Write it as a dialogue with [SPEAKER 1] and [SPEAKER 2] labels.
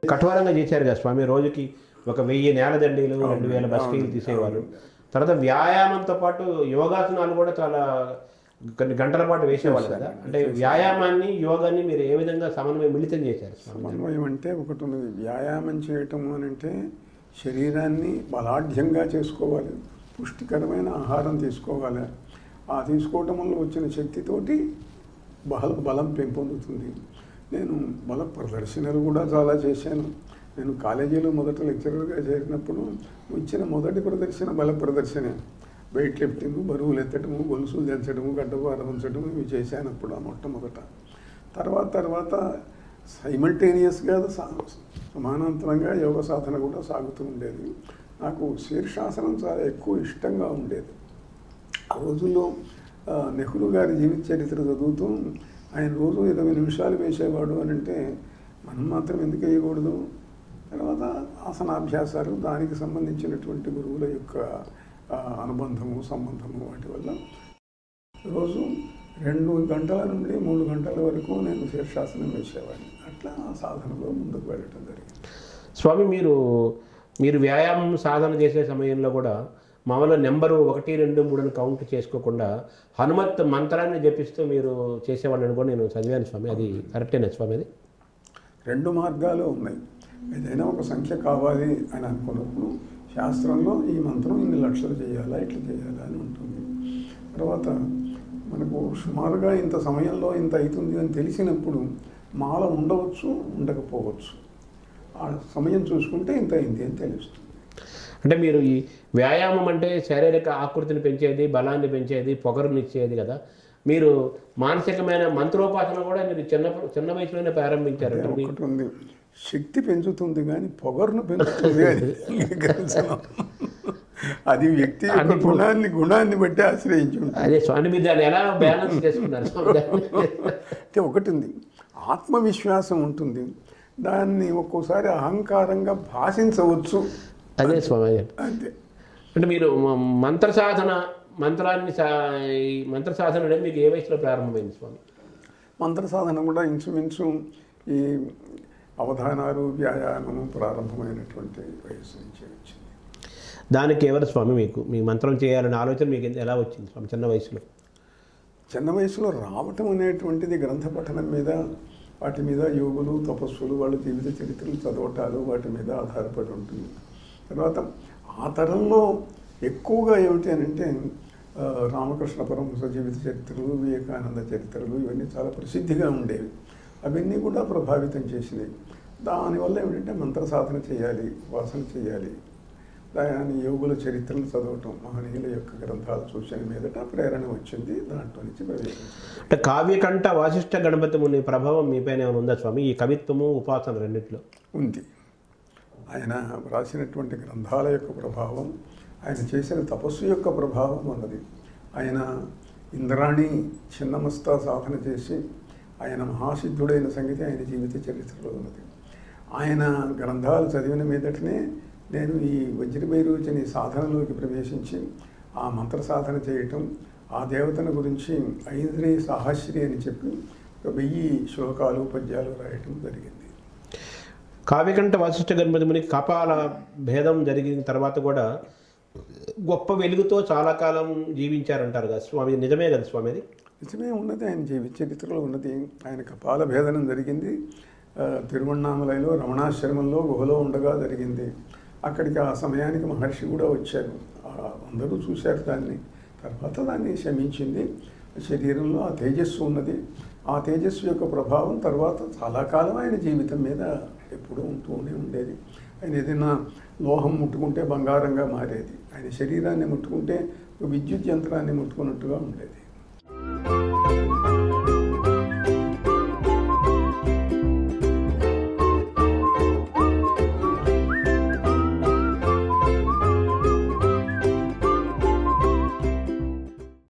[SPEAKER 1] కఠోరంగా చేశారు కదా స్వామి రోజుకి ఒక వెయ్యి నేల దండీలు రెండు వేల బస్కీలు తీసేవారు తర్వాత వ్యాయామంతో పాటు యోగాసనాలు కూడా చాలా కొన్ని గంటల పాటు వేసేవాళ్ళు కదా అంటే వ్యాయామాన్ని యోగాన్ని మీరు ఏ విధంగా సమన్వయం మిళితం చేశారు స్వామి
[SPEAKER 2] సమన్వయం అంటే ఒకటి ఉన్నది వ్యాయామం చేయటం అని అంటే శరీరాన్ని బలాఢ్యంగా చేసుకోవాలి పుష్టికరమైన ఆహారం తీసుకోవాలి ఆ తీసుకోవటం వల్ల వచ్చిన శక్తితోటి బల బలం పెంపొందుతుంది నేను బల ప్రదర్శనలు కూడా చాలా చేశాను నేను కాలేజీలో మొదట లెక్చరర్గా చేరినప్పుడు ఇచ్చిన మొదటి ప్రదర్శన బల ప్రదర్శన వెయిట్ లిఫ్టింగ్ బరువులు ఎత్తడము గొలుసులు దించడము గడ్డపారం ఉంచడము ఇవి చేశాను అప్పుడు ఆ మొట్టమొదట తర్వాత తర్వాత సైమల్టేనియస్గా సమానాంతరంగా యోగ సాధన కూడా సాగుతూ ఉండేది నాకు శీర్షాసనం చాలా ఎక్కువ ఇష్టంగా ఉండేది ఆ రోజుల్లో ఆ, నెహ్రూ గారి జీవిత చరిత్ర చదువుతూ ఆయన రోజు ఇరవై నిమిషాలు వేసేవాడు అని అంటే మనం మాత్రం ఎందుకు వేయకూడదు తర్వాత ఆసనాభ్యాసాలు దానికి సంబంధించినటువంటి గురువుల యొక్క ఆ, అనుబంధము సంబంధము వాటి వల్ల రోజు రెండు గంటల నుండి మూడు గంటల వరకు నేను శీర్షాసనం వేసేవాడిని అట్లా ఆ సాధనలో ముందుకు వెళ్ళటం జరిగింది
[SPEAKER 1] స్వామి మీరు మీరు వ్యాయామం సాధన చేసే సమయంలో కూడా మామూలుగా నెంబరు ఒకటి రెండు మూడుని కౌంట్ చేసుకోకుండా హనుమత్ మంత్రాన్ని జపిస్తూ మీరు చేసేవాళ్ళని కూడా నేను చదివాను స్వామి అది కరెక్టేనా స్వామి అది
[SPEAKER 2] రెండు మార్గాలు ఉన్నాయి ఏదైనా ఒక సంఖ్య కావాలి అని అనుకున్నప్పుడు శాస్త్రంలో ఈ మంత్రం ఇన్ని లక్షలు చేయాలా ఇట్లా చేయాలా అని ఉంటుంది తర్వాత మనకు సుమారుగా ఇంత సమయంలో ఇంత అవుతుంది అని తెలిసినప్పుడు మాల ఉండవచ్చు ఉండకపోవచ్చు ఆ సమయం చూసుకుంటే ఇంత అయింది అని తెలుస్తుంది
[SPEAKER 1] అంటే మీరు ఈ వ్యాయామం అంటే శారీరక ఆకృతిని పెంచేది బలాన్ని పెంచేది పొగరునిచ్చేది కదా మీరు మానసికమైన మంత్రోపాసన కూడా మీరు చిన్న చిన్న వయసులోనే ప్రారంభించారు అంటే మీ-
[SPEAKER 2] ఒకటి ఉంది శక్తి పెంచుతుంది కానీ పొగరును పెంచుతుంది అని అంగీకరించను. అది వ్యక్తి యొక్క గుణాన్ని గుణాన్ని బట్టి ఆశ్రయించి ఉంటుంది
[SPEAKER 1] అదే స్వామి మీరు దాన్ని ఎలా బ్యాలెన్స్ చేసుకున్నారు స్వామి దాన్ని?
[SPEAKER 2] అంటే ఒకటి ఉంది ఆత్మవిశ్వాసం ఉంటుంది దాన్ని ఒక్కోసారి అహంకారంగా భాషించవచ్చు
[SPEAKER 1] అదే స్వామి అదే.
[SPEAKER 2] అంతే
[SPEAKER 1] అంటే మీరు మ- మంత్ర సాధన మంత్రాన్ని సా ఈ మంత్ర సాధన అనేది మీకు ఏ వయసులో ప్రారంభమైంది స్వామి
[SPEAKER 2] మంత్ర సాధన కూడా ఇంచుమించు ఈ అవధానాలు వ్యాయామము ప్రారంభమైనటువంటి వయసు నుంచి వచ్చింది
[SPEAKER 1] దానికి ఎవరు స్వామి మీకు మీ మంత్రం చేయాలనే ఆలోచన మీకు ఎలా వచ్చింది స్వామి చిన్న వయసులో
[SPEAKER 2] చిన్న వయసులో రావటం అనేటువంటిది గ్రంథ పఠనం మీద వాటి మీద యోగులు తపస్సులు వాళ్ళ జీవిత చరిత్రలు చదవటాలు వాటి మీద ఆధారపడి ఉంటుంది తర్వాత ఆ తరంలో ఎక్కువగా ఏమిటి అని అంటే ఆ, రామకృష్ణ పరమహంస జీవిత చరిత్రలు వివేకానంద చరిత్రలు ఇవన్నీ చాలా ప్రసిద్ధిగా ఉండేవి అవన్నీ కూడా ప్రభావితం చేసినాయి దానివల్ల ఏమిటంటే మంత్ర సాధన చేయాలి వాసన చేయాలి దాని యోగుల చరిత్రను చదవటం మహనీయుల యొక్క గ్రంథాలు చూసిన మీదట ప్రేరణ వచ్చింది దాంట్లో నుంచి ప్రవేశించింది
[SPEAKER 1] అంటే కావ్యకంఠ వాసిష్ఠ గణపతి ముని ప్రభావం మీపైన ఏమైనా ఉందా స్వామి ఈ కవిత్వము ఉపాసన రెండిట్లో
[SPEAKER 2] ఉంది ఆయన వ్రాసినటువంటి గ్రంథాల యొక్క ప్రభావం ఆయన చేసిన తపస్సు యొక్క ప్రభావం ఉన్నది ఆయన ఇంద్రాణి చిన్నమస్తా సాధన చేసి ఆయన మహాసిద్ధుడైన సంగతి ఆయన జీవిత చరిత్రలో ఉన్నది ఆయన గ్రంథాలు చదివిన మీదటనే నేను ఈ వజ్రభైరోచని సాధనలోకి ప్రవేశించి ఆ మంత్ర సాధన చేయటం ఆ దేవతను గురించి ఐంద్రి సాహస్రి అని చెప్పి ఒక వెయ్యి శ్లోకాలు పద్యాలు రాయటం జరిగింది
[SPEAKER 1] కావ్యకంఠ వాసిష్ఠ గణపతి మునికి కపాల భేదం జరిగిన తర్వాత కూడా గొప్ప వెలుగుతో చాలా కాలం జీవించారంటారు కదా స్వామి ఇది నిజమే కదా స్వామి అది
[SPEAKER 2] నిజమే ఉన్నది ఆయన జీవిత చరిత్రలో ఉన్నది ఆయన కపాల భేదనం జరిగింది ఆ, తిరువణామలలో రమణాశ్రమంలో గుహలో ఉండగా జరిగింది అక్కడికి ఆ సమయానికి మహర్షి కూడా వచ్చారు ఆ, అందరూ చూశారు దాన్ని తర్వాత దాన్ని శమించింది శరీరంలో ఆ తేజస్సు ఉన్నది ఆ తేజస్సు యొక్క ప్రభావం తర్వాత చాలా కాలం ఆయన జీవితం మీద ఎప్పుడూ ఉంటూనే ఉండేది ఆయన ఏదైనా లోహం ముట్టుకుంటే బంగారంగా మారేది ఆయన శరీరాన్ని ముట్టుకుంటే ఒక విద్యుత్ యంత్రాన్ని ముట్టుకున్నట్టుగా ఉండేది